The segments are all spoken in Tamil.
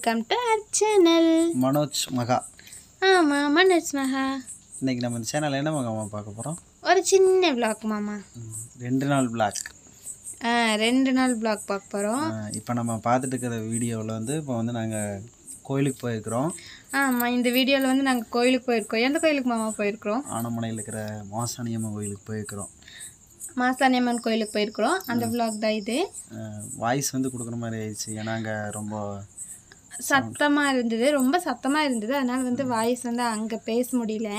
Welcome to our channel Manoj மகா ஆமாம் மனோஜ் மகா இன்னைக்கு நம்ம இந்த சேனலில் என்ன மகா பார்க்க போகிறோம் ஒரு சின்ன vlog மாமா ரெண்டு நாள் பிளாக் ஆ ரெண்டு நாள் vlog பார்க்க போகிறோம் இப்போ நம்ம பார்த்துட்டு இருக்கிற வீடியோவில் வந்து இப்போ வந்து நாங்கள் கோயிலுக்கு போயிருக்கிறோம் ஆமாம் இந்த வீடியோவில் வந்து நாங்கள் கோயிலுக்கு போயிருக்கோம் எந்த கோயிலுக்கு மாமா போயிருக்கிறோம் ஆனமனையில் இருக்கிற மாசாணியம்மன் கோயிலுக்கு போயிருக்கிறோம் மாசாணியம்மன் கோயிலுக்கு போயிருக்கிறோம் அந்த vlog தான் இது வாய்ஸ் வந்து கொடுக்குற மாதிரி ஆயிடுச்சு ஏன்னா அங்கே ரொம்ப சத்தமாக இருந்தது ரொம்ப சத்தமாக இருந்தது அதனால வந்து வாய்ஸ் வந்து அங்கே பேச முடியல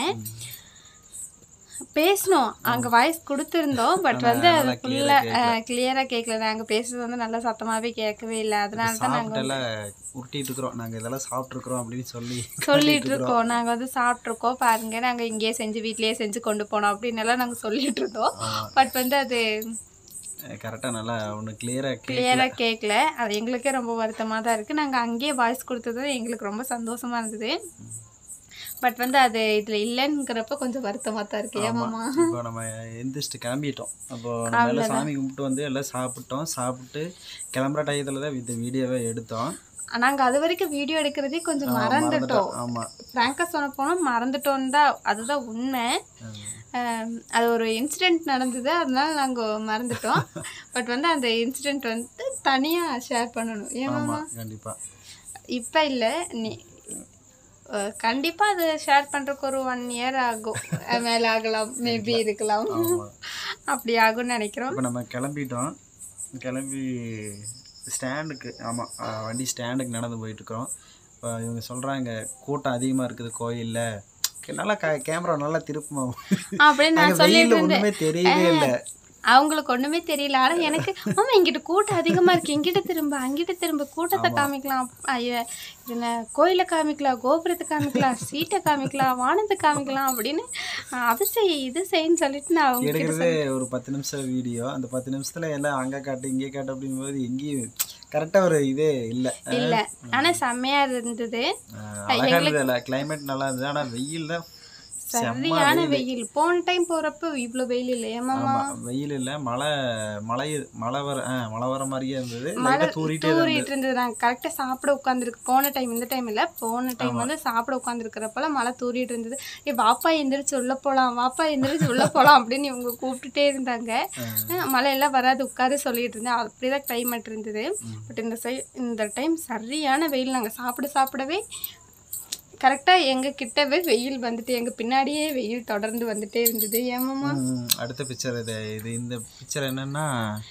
பேசணும் அங்கே வாய்ஸ் கொடுத்துருந்தோம் பட் வந்து அது ஃபுல்லாக கிளியராக கேட்கல நாங்கள் பேசுறது வந்து நல்லா சத்தமாகவே கேட்கவே இல்லை அதனால தான் நாங்கள் சாப்பிட்டெல்லாம் உருட்டிட்டு இருக்கிறோம் நாங்கள் இதெல்லாம் சாப்பிட்ருக்குறோம் அப்படின்னு சொல்லி சொல்லிட்டு இருக்கோம் நாங்கள் வந்து சாப்பிட்ருக்கோம் பாருங்க நாங்கள் இங்கேயே செஞ்சு வீட்லயே செஞ்சு கொண்டு போனோம் அப்படின்னு எல்லாம் நாங்கள் சொல்லிட்டு இருந்தோம் பட் வந்து அது கரெக்டாக நல்லா ஒன்று கிளியராக கே கிளியராக கேட்கல அது எங்களுக்கே ரொம்ப வருத்தமாக தான் இருக்குது நாங்கள் அங்கேயே வாய்ஸ் கொடுத்தது எங்களுக்கு ரொம்ப சந்தோஷமா இருந்தது பட் வந்து அது இதில் இல்லைங்கிறப்ப கொஞ்சம் வருத்தமாக தான் இருக்கு ஏமாமா இப்போ நம்ம எந்திரிச்சிட்டு கிளம்பிட்டோம் அப்போ நம்ம எல்லாம் சாமி கும்பிட்டு வந்து எல்லாம் சாப்பிட்டோம் சாப்பிட்டு கிளம்புற டயத்தில் தான் இந்த வீடியோவை எடுத்தோம் நாங்கள் அது வரைக்கும் வீடியோ எடுக்கிறதே கொஞ்சம் மறந்துட்டோம் ஆமாம் ஃப்ராங்காக சொன்ன போனால் மறந்துட்டோன்னு தான் அதுதான் உண்மை ஆம், அது ஒரு இன்சிடெண்ட் நடந்தது அதனால நாங்கள் மறந்துட்டோம் பட் வந்து அந்த இன்சிடெண்ட் வந்து தனியாக ஷேர் பண்ணணும் ஏமாமா ஆமாம் கண்டிப்பாக இப்போ இல்லை நீ கண்டிப்பாக அது ஷேர் பண்ணுறதுக்கு ஒரு ஒன் இயர் ஆகும் அஹ் மேலே ஆகலாம் மேபி இருக்கலாம் அப்படி ஆகும்னு நினைக்கிறோம் இப்போ நம்ம கிளம்பிட்டோம் கிளம்பி ஸ்டாண்டுக்கு ஆமாம் வண்டி ஸ்டாண்டுக்கு நடந்து போயிட்டுருக்குறோம் இப்போ இவங்க சொல்கிறாங்க கூட்டம் அதிகமாக இருக்குது கோயிலில் நல்லா க கேமரா நல்லா திருப்புமா அப்படின்னு நான் நாங்கள் வெயிலில் ஒன்றுமே தெரியவே இல்லை அவங்களுக்கு ஒண்ணுமே தெரியல ஆனா எனக்கு ஆமா இங்கிட்ட கூட்டம் அதிகமா இருக்கு இங்கிட்ட திரும்ப அங்கிட்ட திரும்ப கூட்டத்தை காமிக்கலாம் ஐயோ இதுல கோயிலை காமிக்கலாம் கோபுரத்தை காமிக்கலாம் சீட்டை காமிக்கலாம் வானத்தை காமிக்கலாம் அப்படின்னு அஹ், அது செய் இது செய்ன்னு சொல்லிட்டு நான் அவங்க கிட்ட எடுக்கிறது ஒரு பத்து நிமிஷம் வீடியோ அந்த பத்து நிமிஷத்தில் எல்லாம் அங்கே காட்டு இங்கே காட்டு அப்படிங்கும்போது எங்கேயும் கரெக்டாக ஒரு இதே இல்லை இல்ல ஆனா செம்மையா இருந்தது அழகாக இருந்தது இல்லை கிளைமேட் நல்லா இருந்தது ஆனால் வெயில் தான் சரியான வெயில் போன டைம் போறப்ப இவ்ளோ வெயில் இல்லை ஏமாமா ஆமாம் வெயில் இல்லை மழை மழை மழை வர ஆ மழை வர மாதிரியே இருந்தது லைட்டாக தூரிட்டே தூரிட்டு இருந்தது நாங்க கரெக்டா சாப்பிட உட்காந்துருக்கு போன டைம் இந்த டைம் இல்ல போன டைம் வந்து சாப்பிட உட்காந்துருக்கிறப்பல மழை தூரிட்டு இருந்தது ஏ வாப்பா எந்திரிச்சு உள்ள போலாம் வாப்பா எந்திரிச்சு உள்ள போலாம் அப்படின்னு இவங்க கூப்பிட்டுட்டே இருந்தாங்க அஹ் மழை எல்லாம் வராது உட்காரு சொல்லிட்டு இருந்தேன் அப்படிதான் கிளைமேட் இருந்தது பட் இந்த சை இந்த டைம் சரியான வெயில் நாங்க சாப்பிட சாப்பிடவே கரெக்டாக எங்கள் கிட்டவே வெயில் வந்துட்டு எங்கள் பின்னாடியே வெயில் தொடர்ந்து வந்துட்டே இருந்தது ஏமாமா ம், அடுத்த பிக்சர் இது இது இந்த பிக்சர் என்னன்னா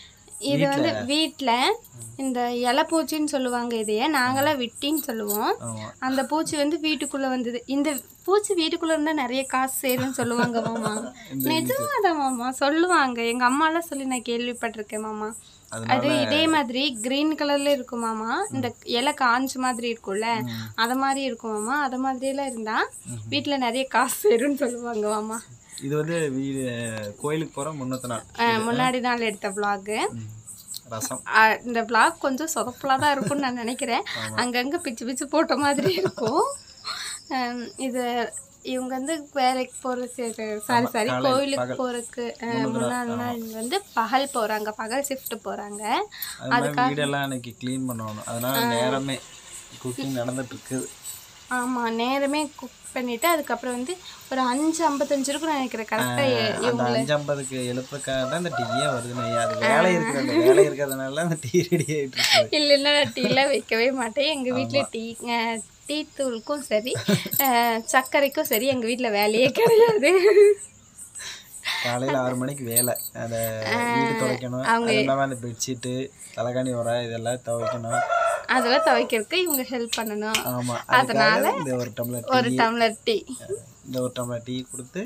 இது வந்து வீட்டில் இந்த இலை பூச்சின்னு சொல்லுவாங்க இதையே நாங்களாம் விட்டின்னு சொல்லுவோம் ஆமாம் அந்த பூச்சி வந்து வீட்டுக்குள்ளே வந்தது இந்த பூச்சி வீட்டுக்குள்ளே இருந்தால் நிறைய காசு சேரும்னு சொல்லுவாங்க மாமா நிஜமாதான் மாமா சொல்லுவாங்க எங்கள் அம்மாலாம் சொல்லி நான் கேள்விப்பட்டிருக்கேன் மாமா அதனால அது இதே மாதிரி கிரீன் கலர்ல இருக்கும் மாமா இந்த இலை காஞ்ச மாதிரி இருக்கும்ல அத மாதிரி இருக்கும் மாமா அத மாதிரியெல்லாம் இருந்தா வீட்ல நிறைய காசு சேரும்னு சொல்லுவாங்க மாமா இது வந்து வீடு கோயிலுக்கு போகிற முன்னத்த நாள் அஹ் முன்னாடி நாள் எடுத்த vlog ம், ரசம் இந்த vlog கொஞ்சம் சொதப்பலாக தான் இருக்கும்னு நான் நினைக்கிறேன் அங்கங்க பிச்சு பிச்சு போட்ட மாதிரி இருக்கும் அஹ் இது இவங்க வந்து வேலைக்கு போகிறது சாரி சாரி கோயிலுக்கு போறதுக்கு அஹ் முன்னாடி நாள் வந்து பகல் போறாங்க பகல் ஷிஃப்ட் போறாங்க அது மாதிரி வீடெல்லாம் இன்னைக்கு க்ளீன் பண்ணணும் அதனால நேரமே குக்கிங் நடந்துட்டு இருக்குது ஆமா நேரமே குக் பண்ணிட்டு அதுக்கப்புறம் வந்து ஒரு அஞ்சு ஐம்பத்தஞ்சு இருக்கும் நினைக்கிறேன் கரெக்டா அந்த அஞ்சு ஐம்பதுக்கு எழுப்புறதுக்காக தான் இந்த டீயே வருது நையா அது வேலை இருக்குது அந்த வேலை இருக்கிறதுனால அந்த டீ ரெடி ஆகிட்டு இருக்குது இல்லைன்னா நான் டீலாம் வைக்கவே மாட்டேன் எங்க வீட்ல டீ அஹ், டீ தூளுக்கும் சரி அஹ், சர்க்கரைக்கும் சரி எங்க வீட்ல வேலையே கிடையாது காலையில் ஆறு மணிக்கு வேலை அந்த வீடு துடைக்கணும் அது இல்லாமல் அந்த பெட்ஷீட்டு தலைகாணி உர இதெல்லாம் துவைக்கணும் அதெல்லாம் துவைக்கிறதுக்கு இவங்க ஹெல்ப் பண்ணணும் ஆமாம் அதுக்காக இந்த ஒரு டம்ளர் ஒரு டம்ளர் டீ இந்த ஒரு டம்ளர் டீ கொடுத்து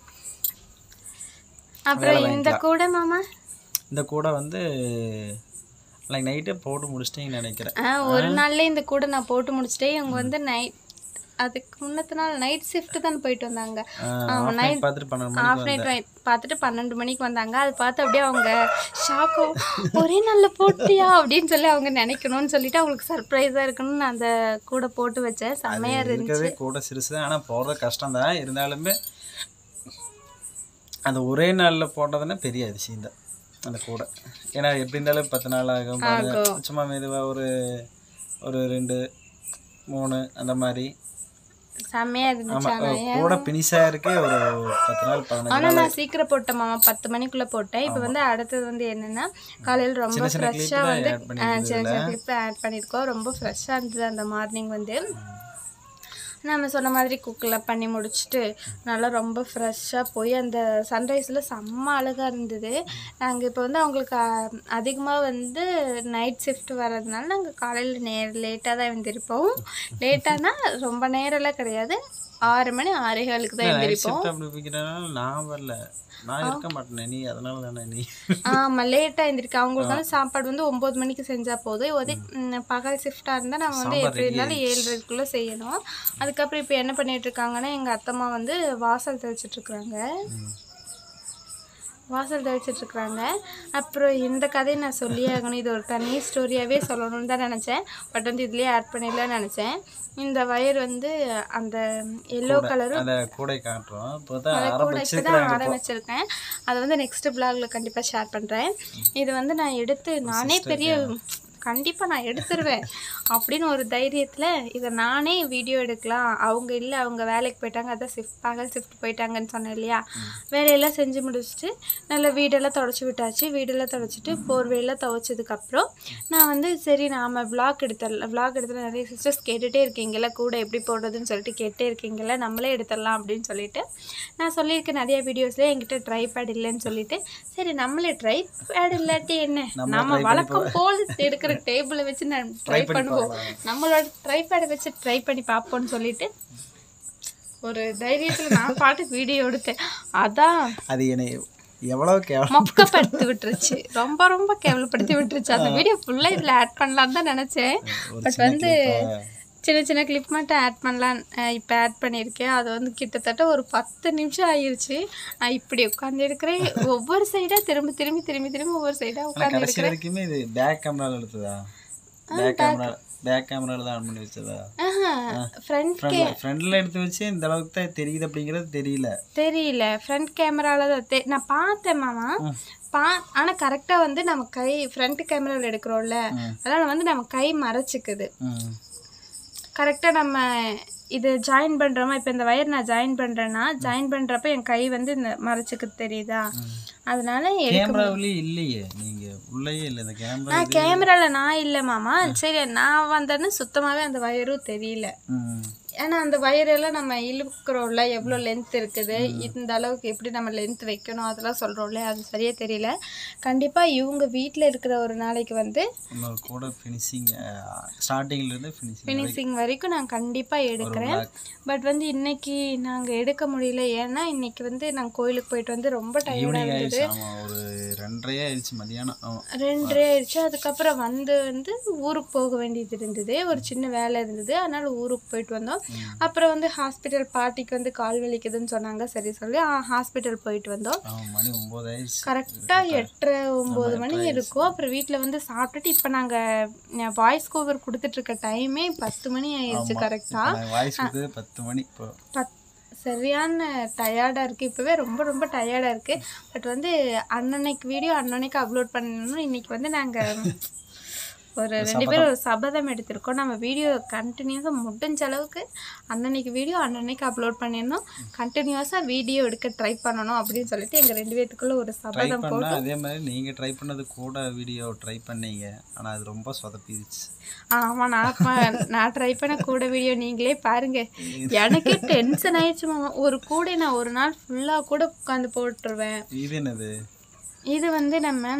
அப்புறம் இந்த கூட மாமா இந்த கூடை வந்து லைக் நைட்டே போட்டு முடிச்சிட்டேன்னு நினைக்கிறேன் ஆ ஒரு நாள்ல இந்த கூட நான் போட்டு முடிச்சிட்டேன் இவங்க வந்து நைட் அதுக்கு முன்னத்த நாள் நைட் ஷிஃப்ட் தான் போயிட்டு வந்தாங்க ஆஃப் நைட் பார்த்துட்டு பன்னெண்டு மணிக்கு ஆஃப் நைட் பார்த்துட்டு பன்னெண்டு மணிக்கு வந்தாங்க அது பார்த்து அப்படியே அவங்க ஷாக்கோ ஒரே நல்ல போட்டியா அப்படின்னு சொல்லி அவங்க நினைக்கணும்னு சொல்லிட்டு அவங்களுக்கு சர்ப்ரைஸாக இருக்கணும்னு நான் அந்த கூட போட்டு வச்சேன் செம்மையா இருந்துச்சு இருக்கிறதே கூட சிறுசு தான் ஆனால் போடுறது கஷ்டம் தான் இருந்தாலுமே அந்த ஒரே நாளில் போட்டதுன்னா பெரிய அதிசயம் தான் அந்த கூடை ஏன்னா எப்படி இருந்தாலும் பத்து நாள் ஆகும் பாருங்க. சும்மா மெதுவாக ஒரு ஒரு ரெண்டு மூணு அந்த மாதிரி செம்மையா இருந்துச்சு ஆமா ஆனா கூட பினிஷா இருக்கு ஒரு பத்து நாள் பதினஞ்சு ஆனா நான் சீக்கிரம் போட்டேன் மாமா பத்து மணிக்குள்ள போட்டேன் இப்போ வந்து அடுத்தது வந்து என்னன்னா காலையில் ரொம்ப சின்ன ஃப்ரெஷ்ஷா clip தான் வந்து add பண்ணிருக்கீங்க ஆ, சின்ன சின்ன கிளிப் ஆட் பண்ணியிருக்கோம் ரொம்ப ஃப்ரெஷ்ஷாக இருந்தது அந்த மார்னிங் வந்து நம்ம சொன்ன மாதிரி குக்கில் பண்ணி முடிச்சுட்டு நல்லா ரொம்ப ஃப்ரெஷ்ஷாக போய் அந்த சன்ரைஸில் செம்ம அழகாக இருந்தது நாங்கள் இப்போ வந்து அவங்களுக்கு அதிகமாக வந்து நைட் ஷிஃப்ட் வர்றதுனால நாங்கள் காலையில் நே லேட்டாக தான் எழுந்திருப்போம் லேட்டானா ரொம்ப நேரம்லாம் கிடையாது ஆறு மணி ஆறே காலுக்கு தான் எழுந்திருப்போம் ஷிஃப்ட் அப்படி வைக்கிறனால நான் வரல நான் இருக்க மாட்டேனே நீ அதனால தானே நீ ஆமாம் லேட்டாக எழுந்திருக்கு அவங்களுக்கு வந்து சாப்பாடு வந்து ஒம்பது மணிக்கு செஞ்சால் போதும் ஒரே ம், பகல் ஷிஃப்டாக இருந்தால் நம்ம வந்து எப்படி இருந்தாலும் ஏழ்ரைக்குள்ளே செய்யணும் அதுக்கப்புறம் இப்போ என்ன பண்ணிட்டு இருக்காங்கன்னா எங்கள் அத்தம்மா வந்து வாசல் தெளிச்சிட்டு இருக்காங்க வாசல் தெளிச்சிட்டு இருக்காங்க அப்புறம் இந்த கதையை நான் சொல்லியே ஆகணும் இது ஒரு தனி ஸ்டோரியாகவே சொல்லணும்னு தான் நினச்சேன் பட் வந்து இதுலேயே ஆட் பண்ணிடலாம்னு நினச்சேன் இந்த வயர் வந்து அந்த எல்லோ கலரும் அந்த கூடை காட்டுறோம் இப்போ தான் கூட இப்போ ஆரம்பிச்சிருக்கிறாங்க தான் ஆரம்பிச்சிருக்கேன் அதை வந்து நெக்ஸ்ட் பிளாக்ல கண்டிப்பாக ஷேர் பண்ணுறேன் இது வந்து நான் எடுத்து நானே பெரிய கண்டிப்பாக நான் எடுத்துருவேன் அப்படின்னு ஒரு தைரியத்தில் இதை நானே வீடியோ எடுக்கலாம் அவங்க இல்லை அவங்க வேலைக்கு போயிட்டாங்க அதான் ஷிஃப்ட் பகல் ஷிஃப்ட் போயிட்டாங்கன்னு சொன்னேன் இல்லையா வேலையெல்லாம் செஞ்சு முடிச்சுட்டு நல்லா வீடெல்லாம் தொடச்சி விட்டாச்சு வீடெல்லாம் தொடச்சிட்டு போர்வையெல்லாம் துவைச்சதுக்கப்புறம் நான் வந்து சரி நாம் vlog எடுத்துடலாம் vlog எடுத்துல நிறைய சிஸ்டர்ஸ் கேட்டுகிட்டே இருக்கீங்கல்ல கூட எப்படி போடுறதுன்னு சொல்லிட்டு கேட்டே இருக்கீங்கல்ல நம்மளே எடுத்துடலாம் அப்படின்னு சொல்லிட்டு நான் சொல்லியிருக்கேன் நிறைய வீடியோஸில் என்கிட்ட ட்ரை பேட் இல்லைன்னு சொல்லிட்டு சரி நம்மளே ட்ரை பேட் இல்லாட்டி என்ன நம்ம வழக்கம் போல் எடுக்கிற டேபிளை வச்சு நான் ட்ரை பண்ணுவோம் நம்மளோட ட்ரை பேடை வச்சு ட்ரை பண்ணி பார்ப்போம்னு சொல்லிட்டு ஒரு தைரியத்தில் நான் பாட்டு வீடியோ எடுத்தேன் அதான் அது என்னை எவ்வளோ கேவலம் மொக்கப்படுத்தி விட்டுருச்சு ரொம்ப ரொம்ப கேவலப்படுத்தி விட்டுருச்சு அந்த வீடியோ ஃபுல்லாக இதில் ஆட் பண்ணலான்னு தான் நினச்சேன் பட் வந்து சின்ன சின்ன கிளிப் மட்டும் ஆட் பண்ணலாம் இப்போ ஆட் பண்ணியிருக்கேன் அது வந்து கிட்டத்தட்ட ஒரு பத்து நிமிஷம் ஆயிருச்சு நான் இப்படி உட்காந்து இருக்கிறேன் ஒவ்வொரு சைடாக திரும்பி திரும்பி திரும்பி திரும்பி ஒவ்வொரு சைடாக ஆனால் உட்காந்து கடைசி வரைக்குமே இது பேக் கேமரால எடுத்ததா பேக் கேமரா பேக் கேமரால தான் ஆன் பண்ணி வச்சதா ஃப்ரண்ட் ஃப்ரண்ட்ல ஃப்ரண்ட்ல எடுத்து வச்சு இந்த அளவுக்கு தான் தெரியுது அப்படிங்கிறது தெரியல தெரியல ஃப்ரண்ட் கேமரால தான் தெ நான் பார்த்தேன் மாமா பா ஆனால் கரெக்டாக வந்து நம்ம கை ஃப்ரண்ட் கேமராவில் எடுக்கிறோம்ல அதனால் வந்து நம்ம கை மறைச்சிக்குது ம் கரெக்டாக நம்ம இது ஜாயின் பண்ணுறோமா இப்போ இந்த வயர் நான் ஜாயின் பண்ணுறேன்னா ஜாயின் பண்ணுறப்ப என் கை வந்து இந்த மறைச்சிக்கு தெரியுதா அதனால எ- கேமராவிலேயே இல்லையே நீங்க உள்ளேயே இல்லை இந்த கேமரா நான் கேமராவில் நான் இல்லை மாமா சரி நான் வந்தேன்னு சுத்தமாகவே அந்த வயரும் தெரியல ம் ஏன்னா அந்த வயரெல்லாம் நம்ம இழுக்கிறோம்ல எவ்வளோ லென்த் இருக்குது இந்த அளவுக்கு எப்படி நம்ம லென்த் வைக்கணும் அதெல்லாம் சொல்கிறோம்ல அது சரியா தெரியல கண்டிப்பாக இவங்க வீட்டில் இருக்கிற ஒரு நாளைக்கு வந்து இன்னொரு கூட ஃபினிஷிங் ஸ்டார்டிங்ல இருந்து ஃபினிஷிங் ஃபினிஷிங் வரைக்கும் நான் கண்டிப்பாக எடுக்கிறேன் பட் வந்து இன்னைக்கு நாங்கள் எடுக்க முடியல ஏன்னா இன்னைக்கு வந்து நாங்கள் கோயிலுக்கு போயிட்டு வந்து ரொம்ப டயர்டாக ஈவினிங் இருந்தது ஆயிடுச்சு ஆமா ஒரு ரெண்டரையே ஆயிடுச்சு மதியானம் ஆமா ரெண்டரை ஆயிடுச்சு அதுக்கப்புறம் வந்து வந்து ஊருக்கு போக வேண்டியது இருந்தது ஒரு சின்ன வேலை இருந்தது அதனால ஊருக்கு போயிட்டு வந்தோம் அப்புறம் வந்து ஹாஸ்பிட்டல் பாட்டிக்கு வந்து கால் வலிக்குதுன்னு சொன்னாங்க சரி சொல்லி ஹாஸ்பிட்டல் போயிட்டு வந்தோம் ஆமா மணி ஒம்பது ஆயிடுச்சு கரெக்டாக எட்டரை ஒம்பது மணி இருக்கும் அப்புறம் வீட்டில் வந்து சாப்பிட்டுட்டு இப்போ நாங்கள் வாய்ஸ் கோவர் கொடுத்துட்டு இருக்க டைமே பத்து மணி ஆயிடுச்சு கரெக்டாக வாய்ஸ் கொடுத்தது பத்து மணி இப்போ பத் சரியான டயர்டாக இருக்குது இப்போவே ரொம்ப ரொம்ப டயர்டாக இருக்குது பட் வந்து அன்னன்னைக்கு வீடியோ அன்னன்னைக்கு அப்லோட் பண்ணணும் இன்னைக்கு வந்து நாங்கள் ஒரு ரெண்டு பேரும் ஒரு சபதம் எடுத்திருக்கோம் நம்ம வீடியோ கண்டினியூஸாக முடிஞ்ச அளவுக்கு அன்னன்னைக்கு வீடியோ அன்னன்னைக்கு அப்லோட் பண்ணிடணும் கண்டினியூஸாக வீடியோ எடுக்க ட்ரை பண்ணணும் அப்படின்னு சொல்லிட்டு எங்கள் ரெண்டு பேத்துக்குள்ள ஒரு ட்ரை சபதம் பண்ணா அதே மாதிரி நீங்க ட்ரை பண்ணது கூட வீடியோ ட்ரை பண்ணீங்க ஆனா அது ரொம்ப சொதப்பிடுச்சு ஆமாம் நான் ப- நான் ட்ரை பண்ண கூட வீடியோ நீங்களே பாருங்க எனக்கே டென்ஷன் ஆயிடுச்சு மாமா ஒரு கூட நான் ஒரு நாள் ஃபுல்லாக கூட உட்காந்து போட்டுருவேன் இது என்னது இது வந்து நம்ம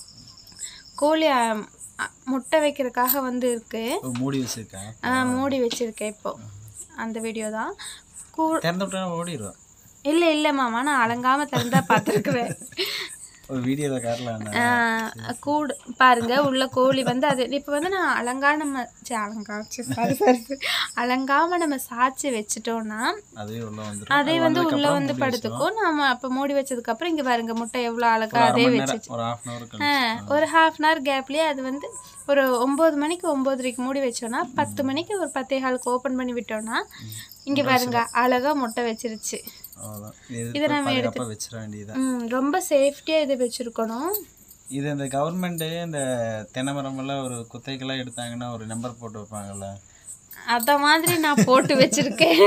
கோழி அ, அ, முட்டை வைக்கிறதுக்காக வந்து இருக்கு ஓ, மூடி வச்சிருக்கேன் ஆ, மூடி வச்சிருக்கேன் இப்போ அந்த வீடியோ தான் கூ திறந்து விட்டா ஓடிடுவேன் இல்லை இல்லை மாமா நான் அலங்காம திறந்தா பார்த்துருக்குறேன் ஒரு வீடியோவில் காட்டலாம் கூடு பாருங்க உள்ள கோழி வந்து அது இப்போ வந்து நான் அலங்காம நம்ம சரி அலங்கா சாரி சாரி அலங்காம நம்ம சாச்சி வச்சுட்டோம்னா அதே உள்ள வந்துடும் அதே வந்து உள்ள வந்து படுத்துக்கும் நம்ம அப்போ மூடி வச்சதுக்கு அப்புறம் இங்க பாருங்க முட்டை எவ்வளோ அழகா அரை அதே மணி வச்சு நேரம் ஒரு ஹாஃப் அன் ஹவர் ஆ, ஒரு ஹாஃப் அன் ஹவர் கேப்லேயே அது வந்து ஒரு ஒம்பது மணிக்கு ஒம்பதரைக்கு மூடி வச்சோன்னா பத்து மணிக்கு ஒரு பத்தே காலுக்கு ஓப்பன் பண்ணி விட்டோம்னா இங்கே பாருங்க அழகா முட்டை வச்சிருச்சு அவ்வளோதான் இது பாதுகாப்பாக வச்சிட வேண்டியதுதான் ம் ரொம்ப சேஃப்டியாக இது வச்சுருக்கணும் இது இந்த கவர்மெண்ட்டு இந்த தென்னை மரமெல்லாம் ஒரு குத்தைக்கெல்லாம் எடுத்தாங்கன்னா ஒரு நம்பர் போட்டு வைப்பாங்கல்ல அத மாதிரி நான் போட்டு வச்சிருக்கேன்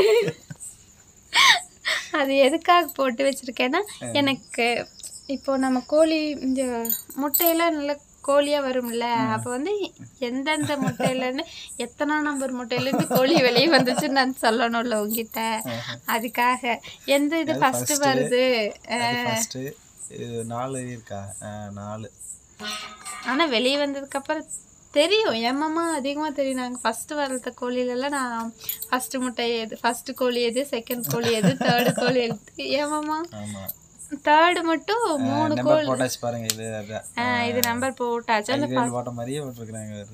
அது எதுக்காக போட்டு வச்சிருக்கேன்னா எனக்கு இப்போ நம்ம கோழி இந்த முட்டையெல்லாம் நல்ல கோழியா வரும்ல அப்போ வந்து எந்தெந்த முட்டையிலேருந்து எத்தனை நம்பர் முட்டையிலேருந்து கோழி வெளியே வந்துச்சுன்னு நான் சொல்லணும்ல உங்ககிட்ட அதுக்காக எந்த இது ஃபர்ஸ்ட் வருது அது ஃபஸ்ட்டு இது நாலு இருக்கா ஆ, நாலு ஆனா வெளியே வந்ததுக்கு அப்புறம் தெரியும் ஏமாமா அதிகமாக தெரியும் நாங்கள் ஃபஸ்ட்டு வளர்த்த கோழிலெல்லாம் நான் ஃபஸ்ட்டு முட்டை எது ஃபஸ்ட்டு கோழி எது செகண்ட் கோழி எது தேர்டு கோழி எது ஏமாமா ஆமாம் தேர்டு மட்டும் மூணு நம்பர் போட்டாச்சு பாருங்க இது அதான் ஆ, இது நம்பர் போட்டாச்சு அந்த கைவேல் போட்ட மாதிரியே போட்டிருக்கிறாங்க வேறு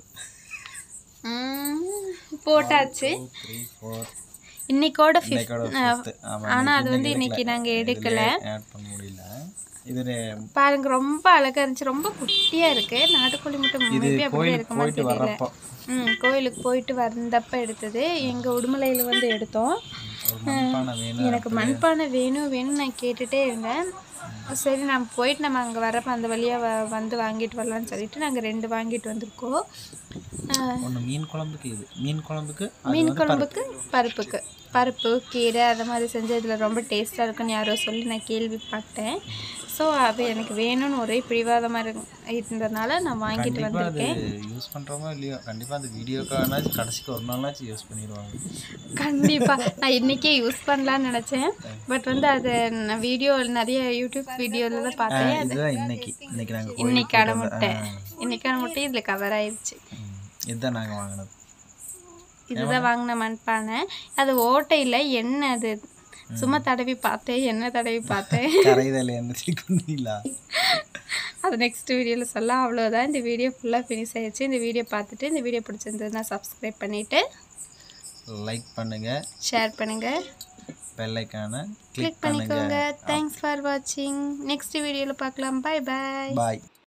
ம், போட்டாச்சு டூ த்ரீ ஃபோர் இன்னைக்கோட ஃபிஃப்த் இன்னைக்கோட ஃபிஃப்த்து ஆமாம் ஆனா அது வந்து இன்னைக்கு நாங்க எடுக்கல ஆட் பண்ண முடியல இது பாருங்க ரொம்ப அழகா இருந்துச்சு ரொம்ப குட்டியா இருக்கு நாட்டுக்கோழி முட்டை மேபி அப்படியே கோயிலுக்கு இருக்குமா போயிட்டு தெரியல வர்றப்போ ம் கோயிலுக்கு போயிட்டு வந்தப்ப எடுத்தது எங்க உடுமலையில வந்து எடுத்தோம் ஒரு மண்பானை வேணும் எனக்கு மண்பானை வேணும் வேணும்னு நான் கேட்டுட்டே இருந்தேன் சரி நம்ம போயிட்டு நம்ம அங்கே வரப்ப அந்த வழியாக வ வந்து வாங்கிட்டு வரலாம்னு சொல்லிட்டு நாங்கள் ரெண்டு வாங்கிட்டு வந்திருக்கோம் ஆஹ், ஒன்று மீன் குழம்புக்கு இது மீன் குழம்புக்கு அது மீன் வந்து குழம்புக்கு பருப்புக்கு பருப்பு கீரை அது மாதிரி செஞ்சு இதில் ரொம்ப டேஸ்ட்டாக இருக்குன்னு யாரோ சொல்லி நான் கேள்விப்பட்டேன் ஸோ அது எனக்கு வேணும்னு ஒரே பிடிவாதமாக இருந்ததுனால நான் வாங்கிட்டு கண்டிப்பாக அது வந்திருக்கேன் யூஸ் பண்ணுறோமோ இல்லையோ கண்டிப்பாக அந்த வீடியோக்கானாச்சும் கடைசிக்கு ஒரு நாளாச்சும் யூஸ் பண்ணிடுவாங்க கண்டிப்பாக நான் இன்றைக்கே யூஸ் பண்ணலான்னு நினச்சேன் பட் வந்து அது நான் வீடியோ நிறைய யூடியூப் வீடியோவில் தான் பார்த்தேன் இதுதான் இன்னைக்கு இன்னைக்கு நாங்கள் இன்னைக்கான முட்டை இன்னைக்கான முட்டை இதில் கவர் ஆயிடுச்சு இதுதான் நாங்கள் வாங்கினது இதுதான் வாங்கின மண்பானை அது ஓட்டையில் எண்ணெய் அது சும்மா தடவி பார்த்தேன் எண்ணெய் தடவி பார்த்தேன் கரைதல் என்ன கொண்டீங்களா அது நெக்ஸ்ட் வீடியோவில் சொல்ல அவ்வளோதான் இந்த வீடியோ ஃபுல்லாக ஃபினிஷ் ஆயிடுச்சு இந்த வீடியோ பார்த்துட்டு இந்த வீடியோ பிடிச்சிருந்ததுன்னா சப்ஸ்கிரைப் பண்ணிவிட்டு லைக் பண்ணுங்க ஷேர் பண்ணுங்கள் பெல்லைக்கான கிளிக் பண்ணிக்கோங்க தேங்க்ஸ் ஃபார் வாட்சிங் நெக்ஸ்ட் வீடியோவில் பார்க்கலாம் பை பாய் பாய்